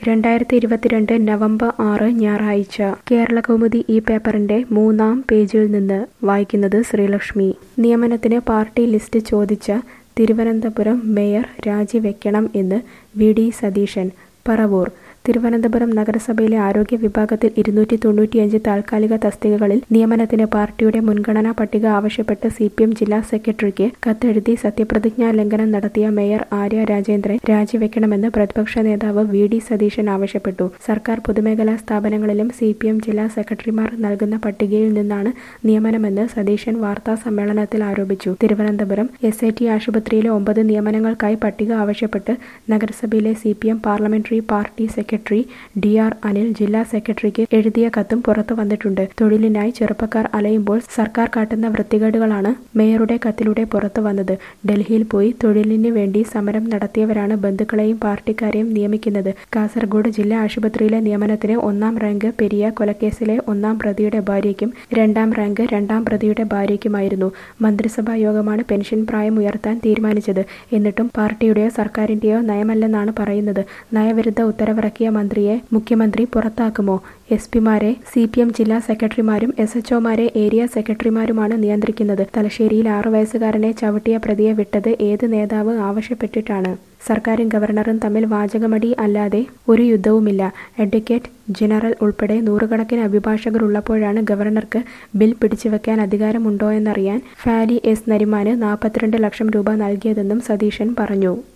രണ്ടായിരത്തി ഇരുപത്തിരണ്ട് നവംബർ ആറ് ഞായറാഴ്ച കേരളകൗമുദി ഈ പേപ്പറിന്റെ മൂന്നാം പേജിൽ നിന്ന് വായിക്കുന്നത് ശ്രീലക്ഷ്മി നിയമനത്തിന് പാർട്ടി ലിസ്റ്റ് ചോദിച്ച തിരുവനന്തപുരം മേയർ രാജിവെക്കണം എന്ന് വി ഡി സതീശൻ പറവൂർ തിരുവനന്തപുരം നഗരസഭയിലെ ആരോഗ്യ വിഭാഗത്തിൽ ഇരുന്നൂറ്റി തൊണ്ണൂറ്റിയഞ്ച് താൽക്കാലിക തസ്തികകളിൽ നിയമനത്തിന് പാർട്ടിയുടെ മുൻഗണനാ പട്ടിക ആവശ്യപ്പെട്ട് സി പി എം ജില്ലാ സെക്രട്ടറിക്ക് കത്തെഴുതി സത്യപ്രതിജ്ഞാ ലംഘനം നടത്തിയ മേയർ ആര്യ രാജേന്ദ്രൻ രാജിവെക്കണമെന്ന് പ്രതിപക്ഷ നേതാവ് വി ഡി സതീശൻ ആവശ്യപ്പെട്ടു സർക്കാർ പൊതുമേഖലാ സ്ഥാപനങ്ങളിലും സി പി എം ജില്ലാ സെക്രട്ടറിമാർ നൽകുന്ന പട്ടികയിൽ നിന്നാണ് നിയമനമെന്ന് സതീശൻ വാർത്താ സമ്മേളനത്തിൽ ആരോപിച്ചു തിരുവനന്തപുരം എസ് ഐ ടി ആശുപത്രിയിലെ ഒമ്പത് നിയമനങ്ങൾക്കായി പട്ടിക ആവശ്യപ്പെട്ട് നഗരസഭയിലെ C P M parliamentary party secretary D R Anil ജില്ലാ സെക്രട്ടറിക്ക് എഴുതിയ കത്തും പുറത്തു വന്നിട്ടുണ്ട് തൊഴിലിനായി ചെറുപ്പക്കാർ അലയുമ്പോൾ സർക്കാർ കാട്ടുന്ന വൃത്തികേടുകളാണ് മേയറുടെ കത്തിലൂടെ പുറത്തു വന്നത് ഡൽഹിയിൽ പോയി തൊഴിലിന് വേണ്ടി സമരം നടത്തിയവരാണ് ബന്ധുക്കളെയും പാർട്ടിക്കാരെയും നിയമിക്കുന്നത് കാസർഗോഡ് ജില്ലാ ആശുപത്രിയിലെ നിയമനത്തിന് ഒന്നാം റാങ്ക് പെരിയ കൊലക്കേസിലെ ഒന്നാം പ്രതിയുടെ ഭാര്യയ്ക്കും രണ്ടാം റാങ്ക് രണ്ടാം പ്രതിയുടെ ഭാര്യയ്ക്കുമായിരുന്നു മന്ത്രിസഭാ യോഗമാണ് പെൻഷൻ പ്രായം ഉയർത്താൻ തീരുമാനിച്ചത് എന്നിട്ടും പാർട്ടിയുടെയോ സർക്കാരിന്റെയോ നയമല്ലെന്നാണ് പറയുന്നത് നയവിരുദ്ധ ഉത്തരവിറക്കിയ മന്ത്രിയെ മുഖ്യമന്ത്രി പുറത്താക്കുമോ എസ് പിമാരെ സി പി എം ജില്ലാ സെക്രട്ടറിമാരും എസ് എച്ച്ഒമാരെ ഏരിയ സെക്രട്ടറിമാരുമാണ് നിയന്ത്രിക്കുന്നത് തലശ്ശേരിയിൽ ആറു വയസ്സുകാരനെ ചവിട്ടിയ പ്രതിയെ വിട്ടത് ഏത് നേതാവ് ആവശ്യപ്പെട്ടിട്ടാണ് സർക്കാരും ഗവർണറും തമ്മിൽ വാചകമടി അല്ലാതെ ഒരു യുദ്ധവുമില്ല അഡ്വക്കേറ്റ് ജനറൽ ഉൾപ്പെടെ നൂറുകണക്കിന് അഭിഭാഷകർ ഉള്ളപ്പോഴാണ് ഗവർണർക്ക് ബിൽ പിടിച്ചുവെക്കാൻ അധികാരമുണ്ടോയെന്നറിയാൻ ഫാലി എസ് നരിമാന് നാൽപ്പത്തിരണ്ട് ലക്ഷം രൂപ നൽകിയതെന്നും സതീശൻ പറഞ്ഞു